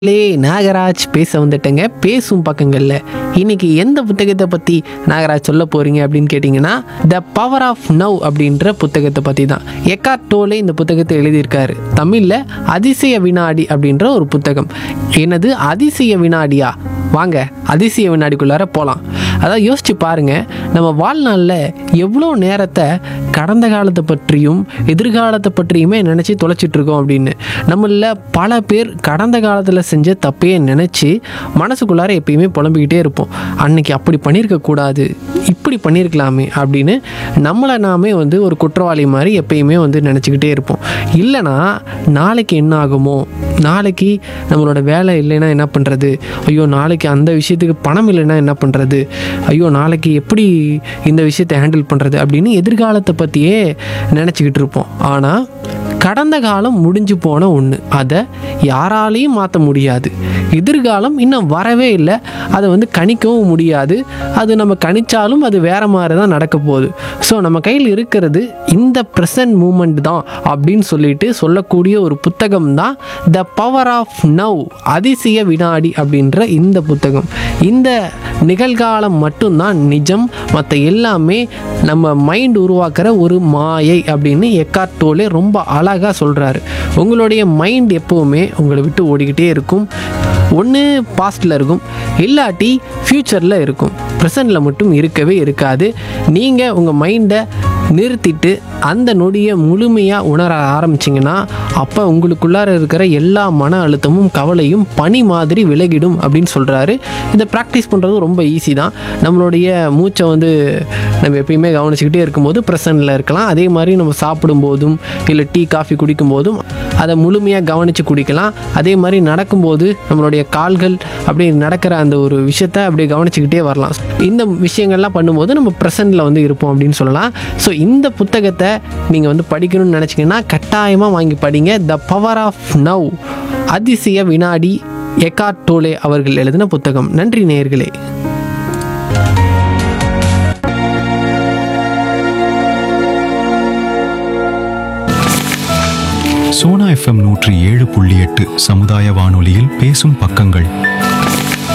லே நாகராஜ் பேச வந்துட்டேங்க பேசும் பக்கங்களில் இன்னைக்கு எந்த புத்தகத்தை பற்றி நாகராஜ் சொல்ல போறீங்க அப்படின்னு கேட்டிங்கன்னா த பவர் ஆஃப் நவ் அப்படின்ற புத்தகத்தை பற்றி தான் எக்கார்ட் டோலே இந்த புத்தகத்தை எழுதியிருக்காரு தமிழில் அதிசய வினாடி அப்படின்ற ஒரு புத்தகம் என்னது அதிசய வினாடியா வாங்க அதிசய வினாடிக்குள்ளார போகலாம் அதான் யோசிச்சு பாருங்க நம்ம வாழ்நாளில் எவ்வளோ நேரத்தை கடந்த காலத்தை பற்றியும் எதிர்காலத்தை பற்றியுமே நினச்சி தொலைச்சிட்டு இருக்கோம் அப்படின்னு நம்மள பல பேர் கடந்த காலத்தில் செஞ்ச தப்பையே நினச்சி மனசுக்குள்ளார எப்பயுமே புலம்பிக்கிட்டே இருப்போம் அன்னைக்கு அப்படி பண்ணியிருக்க கூடாது இப்படி பண்ணியிருக்கலாமே அப்படின்னு நம்மளை நாமே வந்து ஒரு குற்றவாளி மாதிரி எப்பயுமே வந்து நினச்சிக்கிட்டே இருப்போம் இல்லைனா நாளைக்கு என்ன ஆகுமோ நாளைக்கு நம்மளோட வேலை இல்லைன்னா என்ன பண்ணுறது ஐயோ நாளைக்கு அந்த விஷயத்துக்கு பணம் இல்லைன்னா என்ன பண்ணுறது ஐயோ நாளைக்கு எப்படி இந்த விஷயத்தை ஹேண்டில் பண்ணுறது அப்படின்னு எதிர்காலத்தை பற்றியே நினச்சிக்கிட்டு இருப்போம் ஆனால் கடந்த காலம் முடிஞ்சு போன ஒன்று அதை யாராலையும் மாற்ற முடியாது எதிர்காலம் இன்னும் வரவே இல்லை அதை வந்து கணிக்கவும் முடியாது அது நம்ம கணிச்சாலும் அது வேற மாதிரி தான் நடக்க போகுது ஸோ நம்ம கையில் இருக்கிறது இந்த ப்ரெசன்ட் மூமெண்ட் தான் அப்படின்னு சொல்லிட்டு சொல்லக்கூடிய ஒரு புத்தகம் தான் த பவர் ஆஃப் நவ் அதிசய வினாடி அப்படின்ற இந்த புத்தகம் இந்த நிகழ்காலம் மட்டும்தான் நிஜம் மற்ற எல்லாமே நம்ம மைண்ட் உருவாக்குற ஒரு மாயை அப்படின்னு எக்கார்ட் டோலே ரொம்ப அழகாக சொல்கிறாரு உங்களுடைய மைண்ட் எப்போவுமே உங்களை விட்டு ஓடிக்கிட்டே இருக்கும் ஒன்று பாஸ்டில் இருக்கும் இல்லாட்டி ஃப்யூச்சரில் இருக்கும் ப்ரெசண்டில் மட்டும் இருக்கவே இருக்காது நீங்கள் உங்கள் மைண்டை நிறுத்திட்டு அந்த நொடியை முழுமையாக உணர ஆரம்பிச்சிங்கன்னா அப்போ உங்களுக்குள்ளார இருக்கிற எல்லா மன அழுத்தமும் கவலையும் பனி மாதிரி விலகிடும் அப்படின்னு சொல்கிறாரு இதை ப்ராக்டிஸ் பண்ணுறது ரொம்ப ஈஸி தான் நம்மளுடைய மூச்சை வந்து நம்ம எப்பயுமே கவனிச்சுக்கிட்டே இருக்கும்போது ப்ரெசண்டில் இருக்கலாம் அதே மாதிரி நம்ம சாப்பிடும்போதும் இல்லை டீ காஃபி குடிக்கும்போதும் அதை முழுமையாக கவனித்து குடிக்கலாம் அதே மாதிரி நடக்கும்போது நம்மளுடைய கால்கள் அப்படி நடக்கிற அந்த ஒரு விஷயத்த அப்படியே கவனிச்சுக்கிட்டே வரலாம் இந்த விஷயங்கள்லாம் பண்ணும்போது நம்ம ப்ரெசண்டில் வந்து இருப்போம் அப்படின்னு சொல்லலாம் ஸோ இந்த புத்தகத்தை நீங்கள் வந்து படிக்கணும்னு நினச்சிங்கன்னா கட்டாயமாக வாங்கி படிங்க த பவர் ஆஃப் நவ் அதிசய வினாடி எக்கார்ட் டோலே அவர்கள் எழுதின புத்தகம் நன்றி நேயர்களே சோனா எஃப்எம் நூற்றி ஏழு புள்ளி எட்டு சமுதாய வானொலியில் பேசும் பக்கங்கள்